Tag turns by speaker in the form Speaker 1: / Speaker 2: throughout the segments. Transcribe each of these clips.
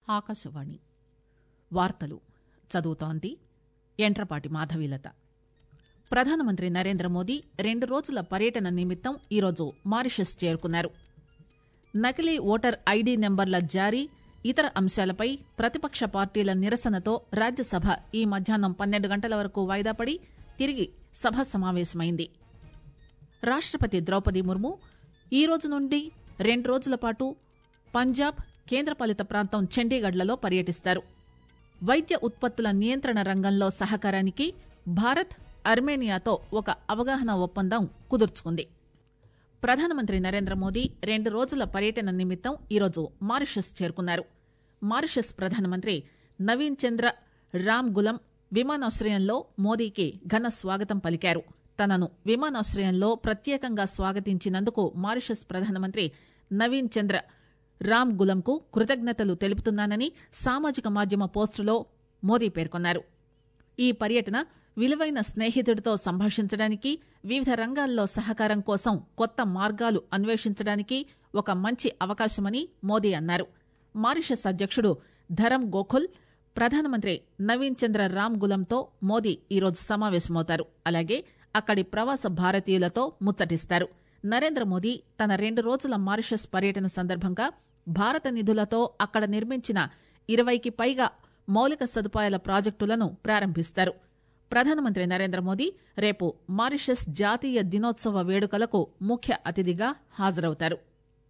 Speaker 1: ఆకాశవాణి వార్తలు చదువుతోంది ఎంట్రపాటి మాధవీలత ప్రధానమంత్రి నరేంద్ర మోదీ రెండు రోజుల పర్యటన నిమిత్తం ఈరోజు మారిషస్ చేరుకున్నారు నకిలీ ఓటర్ ఐడీ నెంబర్ల జారీ ఇతర అంశాలపై ప్రతిపక్ష పార్టీల నిరసనతో రాజ్యసభ ఈ మధ్యాహ్నం పన్నెండు గంటల వరకు వాయిదా పడి తిరిగి సభ సమావేశమైంది రాష్టపతి ద్రౌపది ముర్ము ఈ రోజు నుండి రెండు రోజుల పాటు పంజాబ్ కేంద్రపాలిత ప్రాంతం చండీగఢ్లలో పర్యటిస్తారు వైద్య ఉత్పత్తుల నియంత్రణ రంగంలో సహకారానికి భారత్ అర్మేనియాతో ఒక అవగాహన ఒప్పందం కుదుర్చుకుంది ప్రధానమంత్రి నరేంద్ర మోదీ రెండు రోజుల పర్యటన నిమిత్తం ఈరోజు మారిషస్ చేరుకున్నారు మారిషస్ ప్రధానమంత్రి నవీన్ చంద్ర రామ్ గులం విమానాశ్రయంలో మోదీకి ఘన స్వాగతం పలికారు తనను విమానాశ్రయంలో ప్రత్యేకంగా స్వాగతించినందుకు మారిషస్ ప్రధానమంత్రి నవీన్ చంద్ర రామ్ గులంకు కృతజ్ఞతలు తెలుపుతున్నానని సామాజిక మాధ్యమ పోస్టులో మోదీ పేర్కొన్నారు ఈ పర్యటన విలువైన స్నేహితుడితో సంభాషించడానికి వివిధ రంగాల్లో సహకారం కోసం కొత్త మార్గాలు అన్వేషించడానికి ఒక మంచి అవకాశమని మోదీ అన్నారు మారిషస్ అధ్యక్షుడు ధరం గోఖుల్ ప్రధానమంత్రి నవీన్ చంద్ర రామ్ గులంతో మోదీ ఈరోజు సమావేశమవుతారు అలాగే అక్కడి ప్రవాస భారతీయులతో ముచ్చటిస్తారు నరేంద్ర మోదీ తన రెండు రోజుల మారిషస్ పర్యటన సందర్భంగా భారత నిధులతో అక్కడ నిర్మించిన ఇరవైకి పైగా మౌలిక సదుపాయాల ప్రాజెక్టులను ప్రారంభిస్తారు ప్రధానమంత్రి నరేంద్ర మోదీ రేపు మారిషస్ జాతీయ దినోత్సవ వేడుకలకు ముఖ్య అతిథిగా హాజరవుతారు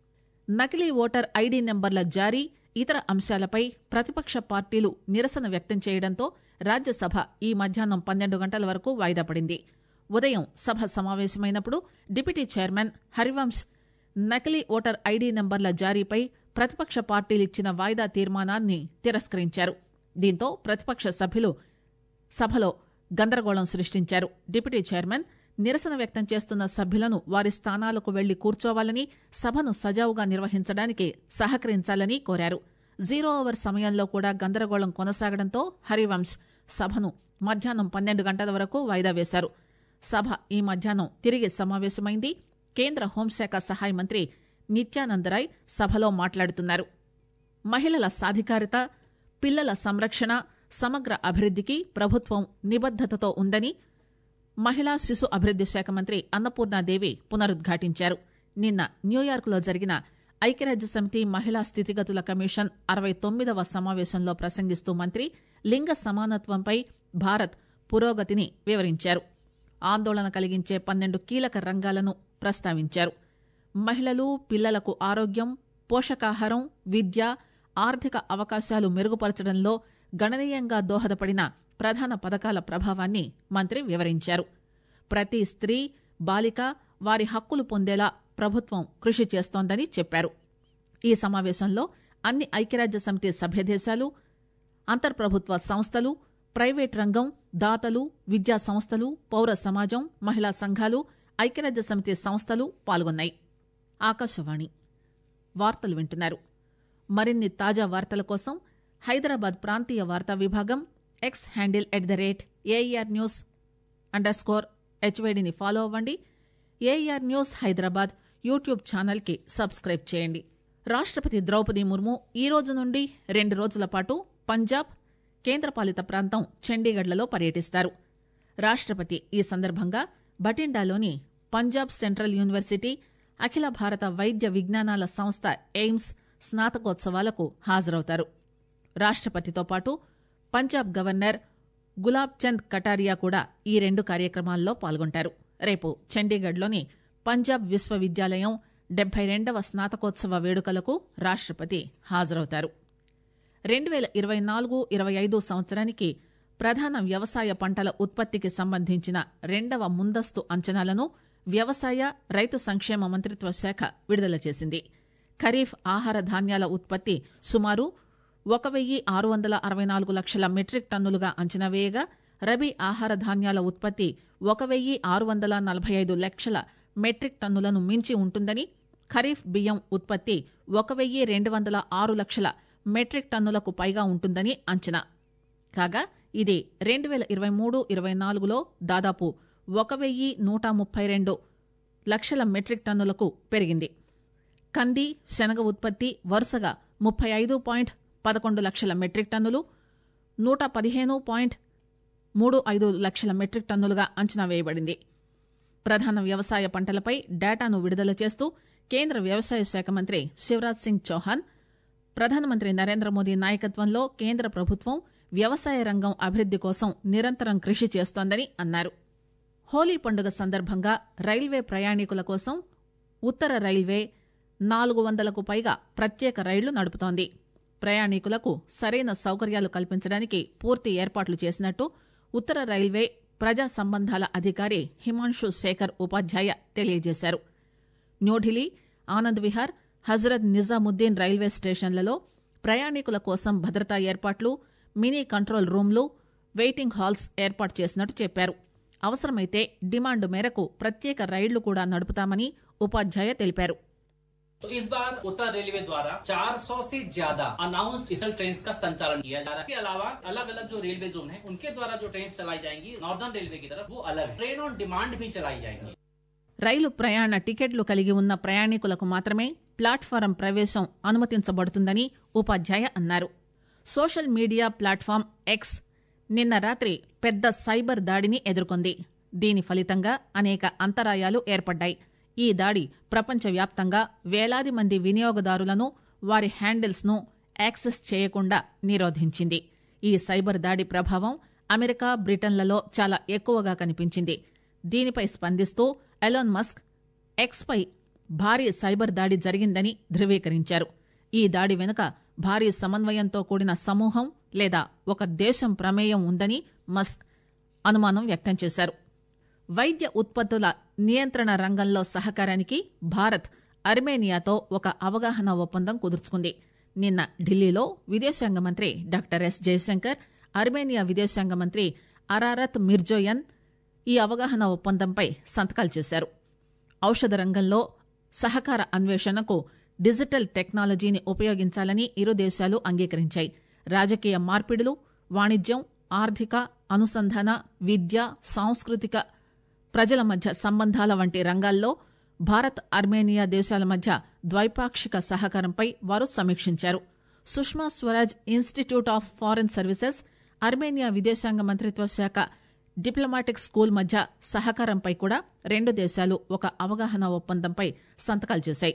Speaker 1: నకిలీ ఓటర్ ఐడీ నెంబర్ల జారీ ఇతర అంశాలపై ప్రతిపక్ష పార్టీలు నిరసన వ్యక్తం చేయడంతో రాజ్యసభ ఈ మధ్యాహ్నం పన్నెండు గంటల వరకు వాయిదా పడింది ఉదయం సభ సమావేశమైనప్పుడు డిప్యూటీ చైర్మన్ హరివంశ్ నకిలీ ఓటర్ ఐడీ నెంబర్ల జారీపై ప్రతిపక్ష పార్టీలిచ్చిన వాయిదా తీర్మానాన్ని తిరస్కరించారు దీంతో ప్రతిపక్ష సభ్యులు సభలో గందరగోళం సృష్టించారు డిప్యూటీ చైర్మన్ నిరసన వ్యక్తం చేస్తున్న సభ్యులను వారి స్థానాలకు వెళ్లి కూర్చోవాలని సభను సజావుగా నిర్వహించడానికి సహకరించాలని కోరారు జీరో అవర్ సమయంలో కూడా గందరగోళం కొనసాగడంతో హరివంశ్ సభను మధ్యాహ్నం పన్నెండు గంటల వరకు వాయిదా వేశారు సభ ఈ మధ్యాహ్నం తిరిగి సమావేశమైంది కేంద్ర హోంశాఖ సహాయ మంత్రి నిత్యానందరాయ్ సభలో మాట్లాడుతున్నారు మహిళల సాధికారత పిల్లల సంరక్షణ సమగ్ర అభివృద్దికి ప్రభుత్వం నిబద్దతతో ఉందని మహిళా శిశు అభివృద్ది శాఖ మంత్రి అన్నపూర్ణాదేవి పునరుద్ఘాటించారు నిన్న న్యూయార్క్లో జరిగిన ఐక్యరాజ్య సమితి మహిళా స్థితిగతుల కమిషన్ అరవై తొమ్మిదవ సమావేశంలో ప్రసంగిస్తూ మంత్రి లింగ సమానత్వంపై భారత్ పురోగతిని వివరించారు ఆందోళన కలిగించే పన్నెండు కీలక రంగాలను ప్రస్తావించారు మహిళలు పిల్లలకు ఆరోగ్యం పోషకాహారం విద్య ఆర్థిక అవకాశాలు మెరుగుపరచడంలో గణనీయంగా దోహదపడిన ప్రధాన పథకాల ప్రభావాన్ని మంత్రి వివరించారు ప్రతి స్త్రీ బాలిక వారి హక్కులు పొందేలా ప్రభుత్వం కృషి చేస్తోందని చెప్పారు ఈ సమావేశంలో అన్ని ఐక్యరాజ్య సమితి సభ్యదేశాలు అంతర్ప్రభుత్వ సంస్థలు ప్రైవేట్ రంగం దాతలు విద్యా సంస్థలు పౌర సమాజం మహిళా సంఘాలు ఐక్యరాజ్య సమితి సంస్థలు పాల్గొన్నాయి ఆకాశవాణి వార్తలు వింటున్నారు మరిన్ని తాజా వార్తల కోసం హైదరాబాద్ ప్రాంతీయ వార్తా విభాగం X handle at the rate AIR news under score హెచ్వైడిని ఫాలో అవ్వండి ఏఈఆర్ న్యూస్ హైదరాబాద్ యూట్యూబ్ ఛానల్కి సబ్స్క్రైబ్ చేయండి రాష్టపతి ద్రౌపది ముర్ము ఈ రోజు నుండి రెండు రోజుల పాటు పంజాబ్ కేంద్రపాలిత ప్రాంతం చండీగఢ్లలో పర్యటిస్తారు రాష్టపతి ఈ సందర్భంగా బటిండాలోని పంజాబ్ సెంట్రల్ యూనివర్సిటీ అఖిల భారత వైద్య విజ్ఞానాల సంస్థ ఎయిమ్స్ స్నాతకోత్సవాలకు హాజరవుతారు రాష్టపతితో పాటు పంజాబ్ గవర్నర్ గులాబ్ చంద్ కటారియా కూడా ఈ రెండు కార్యక్రమాల్లో పాల్గొంటారు రేపు చండీగఢ్లోని పంజాబ్ విశ్వవిద్యాలయం డెబ్బై రెండవ స్నాతకోత్సవ వేడుకలకు రాష్టపతి హాజరవుతారు రెండు పేల ఇరవై నాలుగు ఇరవై ఐదు సంవత్సరానికి ప్రధాన వ్యవసాయ పంటల ఉత్పత్తికి సంబంధించిన రెండవ ముందస్తు అంచనాలను వ్యవసాయ రైతు సంక్షేమ మంత్రిత్వ శాఖ విడుదల చేసింది ఖరీఫ్ ఆహార ధాన్యాల ఉత్పత్తి సుమారు ఒక వెయ్యి ఆరు వందల అరవై నాలుగు లక్షల మెట్రిక్ టన్నులుగా అంచనా వేయగా రబీ ఆహార ధాన్యాల ఉత్పత్తి ఒక వెయ్యి ఆరు వందల నలభై ఐదు లక్షల మెట్రిక్ టన్నులను మించి ఉంటుందని ఖరీఫ్ బియ్యం ఉత్పత్తి ఒక వెయ్యి రెండు వందల ఆరు లక్షల మెట్రిక్ టన్నులకు పైగా ఉంటుందని అంచనా కాగా ఇది రెండు వేల ఇరవై మూడు ఇరవై నాలుగులో దాదాపు ఒక వెయ్యి నూట ముప్పై రెండు లక్షల మెట్రిక్ టన్నులకు పెరిగింది కంది శనగ ఉత్పత్తి వరుసగా ముప్పై ఐదు పాయింట్ పదకొండు లక్షల మెట్రిక్ టన్నులు నూట పదిహేను పాయింట్ మూడు ఐదు లక్షల మెట్రిక్ టన్నులుగా అంచనా వేయబడింది ప్రధాన వ్యవసాయ పంటలపై డేటాను విడుదల చేస్తూ కేంద్ర వ్యవసాయ శాఖ మంత్రి శివరాజ్ సింగ్ చౌహాన్ ప్రధానమంత్రి నరేంద్ర మోదీ నాయకత్వంలో కేంద్ర ప్రభుత్వం వ్యవసాయ రంగం అభివృద్ది కోసం నిరంతరం కృషి చేస్తోందని అన్నారు హోలీ పండుగ సందర్భంగా రైల్వే ప్రయాణికుల కోసం ఉత్తర రైల్వే నాలుగు వందలకు పైగా ప్రత్యేక రైళ్లు నడుపుతోంది ప్రయాణికులకు సరైన సౌకర్యాలు కల్పించడానికి పూర్తి ఏర్పాట్లు చేసినట్టు ఉత్తర రైల్వే ప్రజా సంబంధాల అధికారి హిమాంశు శేఖర్ ఉపాధ్యాయ తెలియజేశారు న్యూఢిల్లీ ఆనంద్ విహార్ హజరత్ నిజాముద్దీన్ రైల్వే స్టేషన్లలో ప్రయాణికుల కోసం భద్రతా ఏర్పాట్లు మినీ కంట్రోల్ రూమ్లు వెయిటింగ్ హాల్స్ ఏర్పాటు చేసినట్టు చెప్పారు అవసరమైతే డిమాండ్ మేరకు ప్రత్యేక రైళ్లు కూడా నడుపుతామని ఉపాధ్యాయ తెలిపారు
Speaker 2: तो इस बार उत्तर रेलवे द्वारा 400 से ज्यादा अनाउंस्ड स्पेशल ट्रेन का संचालन किया जा रहा है इसके अलावा अलग अलग जो रेलवे जोन है उनके द्वारा जो ट्रेन चलाई जाएंगी नॉर्दर्न रेलवे की तरफ वो अलग है ट्रेन ऑन डिमांड भी चलाई जाएंगी
Speaker 1: రైలు ప్రయాణ టికెట్లు కలిగి ఉన్న ప్రయాణికులకు మాత్రమే ప్లాట్ఫారం ప్రవేశం అనుమతించబడుతుందని ఉపాధ్యాయ అన్నారు సోషల్ మీడియా ప్లాట్ఫామ్ ఎక్స్ నిన్న రాత్రి పెద్ద సైబర్ దాడిని ఎదుర్కొంది దీని ఫలితంగా అనేక అంతరాయాలు ఏర్పడ్డాయి ఈ దాడి ప్రపంచవ్యాప్తంగా వేలాది మంది వినియోగదారులను వారి హ్యాండిల్స్ ను యాక్సెస్ చేయకుండా నిరోధించింది ఈ సైబర్ దాడి ప్రభావం అమెరికా బ్రిటన్లలో చాలా ఎక్కువగా కనిపించింది దీనిపై స్పందిస్తూ ఎలాన్ మస్క్ ఎక్స్ పై భారీ సైబర్ దాడి జరిగిందని ధృవీకరించారు ఈ దాడి వెనుక భారీ సమన్వయంతో కూడిన సమూహం లేదా ఒక దేశం ప్రమేయం ఉందని మస్క్ అనుమానం వ్యక్తం చేశారు వైద్య ఉత్పత్తుల నియంత్రణ రంగంలో సహకారానికి భారత్ అర్మేనియాతో ఒక అవగాహన ఒప్పందం కుదుర్చుకుంది నిన్న ఢిల్లీలో విదేశాంగ మంత్రి డాక్టర్ ఎస్ జయశంకర్ అర్మేనియా విదేశాంగ మంత్రి అరారత్ మిర్జోయన్ ఈ అవగాహన ఒప్పందంపై సంతకాలు చేశారు ఔషధ రంగంలో సహకార అన్వేషణకు డిజిటల్ టెక్నాలజీని ఉపయోగించాలని ఇరు దేశాలు అంగీకరించాయి రాజకీయ మార్పిడులు వాణిజ్యం ఆర్థిక అనుసంధాన విద్య సాంస్కృతిక ప్రజల మధ్య సంబంధాల వంటి రంగాల్లో భారత్ అర్మేనియా దేశాల మధ్య ద్వైపాక్షిక సహకారంపై వారు సమీక్షించారు Sushma Swaraj institute of foreign services Armenia విదేశాంగ మంత్రిత్వ శాఖ డిప్లొమాటిక్ స్కూల్ మధ్య సహకారంపై కూడా రెండు దేశాలు ఒక అవగాహన ఒప్పందంపై సంతకాలు చేశాయి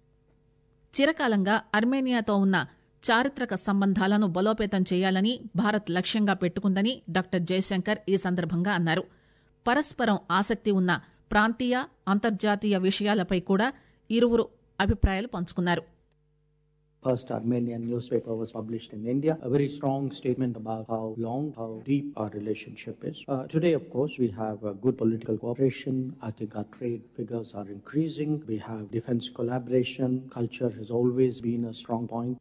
Speaker 1: చిరకాలంగా అర్మేనియాతో ఉన్న చారిత్రక సంబంధాలను బలోపేతం చేయాలని భారత్ లక్ష్యంగా పెట్టుకుందని డాక్టర్ జయశంకర్ ఈ సందర్భంగా అన్నారు పరస్పరం ఆసక్తి ఉన్న ప్రాంతీయ అంతర్జాతీయ విషయాలపై కూడా ఇరువురు అభిప్రాయాలు పంచుకున్నారు
Speaker 3: First Armenian newspaper was published in India. A very strong statement about how long, how deep our relationship is. Uh, today, of course, we have a good political cooperation. I think our trade figures are increasing. We have defense collaboration. Culture has always been a strong point.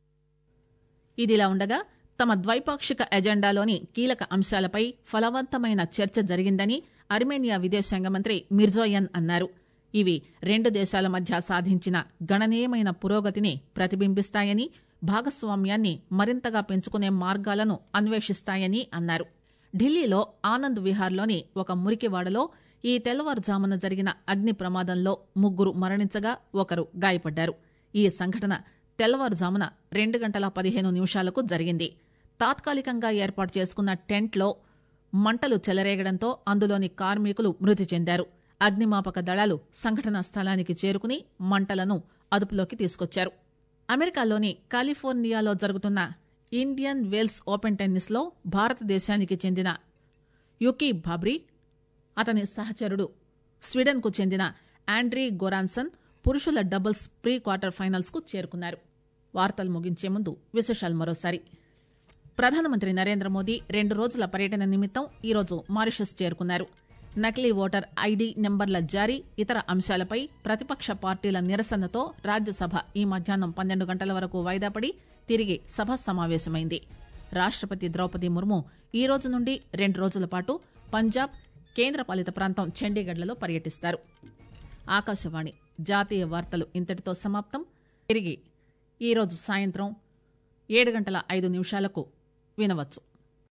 Speaker 1: ఇదిలా ఉండగా తమ ద్వైపాక్షిక ఎజెండాలోని కీలక అంశాలపై ఫలవంతమైన చర్చ జరిగిందని Armenia విదేశాంగ మంత్రి మిర్జోయన్ అన్నారు ఇవి రెండు దేశాల మధ్య సాధించిన గణనీయమైన పురోగతిని ప్రతిబింబిస్తాయని భాగస్వామ్యాన్ని మరింతగా పెంచుకునే మార్గాలను అన్వేషిస్తాయని అన్నారు ఢిల్లీలో ఆనంద్ విహార్లోని ఒక మురికివాడలో ఈ తెల్లవారుజామున జరిగిన అగ్ని ప్రమాదంలో ముగ్గురు మరణించగా ఒకరు గాయపడ్డారు ఈ సంఘటన తెల్లవారుజామున రెండు గంటల పదిహేను నిమిషాలకు జరిగింది తాత్కాలికంగా ఏర్పాటు చేసుకున్న టెంట్లో మంటలు చెలరేగడంతో అందులోని కార్మికులు మృతి చెందారు అగ్నిమాపక దళాలు సంఘటనా స్థలానికి చేరుకుని మంటలను అదుపులోకి తీసుకొచ్చారు అమెరికాలోని కాలిఫోర్నియాలో జరుగుతున్న ఇండియన్ వేల్స్ ఓపెన్ టెన్నిస్లో భారతదేశానికి చెందిన యుకీ బాబ్రీ అతని సహచరుడు స్వీడన్కు చెందిన ఆండ్రీ గొరాన్సన్ పురుషుల డబుల్స్ ప్రీ క్వార్టర్ ఫైనల్స్ కు చేరుకున్నారు వార్తలు ముగించే ముందు విశేషాలు మరోసారి ప్రధానమంత్రి నరేంద్ర మోదీ రెండు రోజుల పర్యటన నిమిత్తం ఈరోజు మారిషస్ చేరుకున్నారు నకిలీ ఓటర్ ఐడీ నెంబర్ల జారీ ఇతర అంశాలపై ప్రతిపక్ష పార్టీల నిరసనతో రాజ్యసభ ఈ మధ్యాహ్నం పన్నెండు గంటల వరకు వాయిదా పడి తిరిగి సభ సమావేశమైంది రాష్టపతి ద్రౌపది ముర్ము ఈ రోజు నుండి రెండు రోజుల పాటు పంజాబ్ కేంద్రపాలిత ప్రాంతం చండీగఢ్లలో పర్యటిస్తారు ఆకాశవాణి జాతీయ వార్తలు ఇంతటితో సమాప్తం తిరిగి ఈరోజు సాయంత్రం ఏడు గంటల ఐదు నిమిషాలకు వినవచ్చు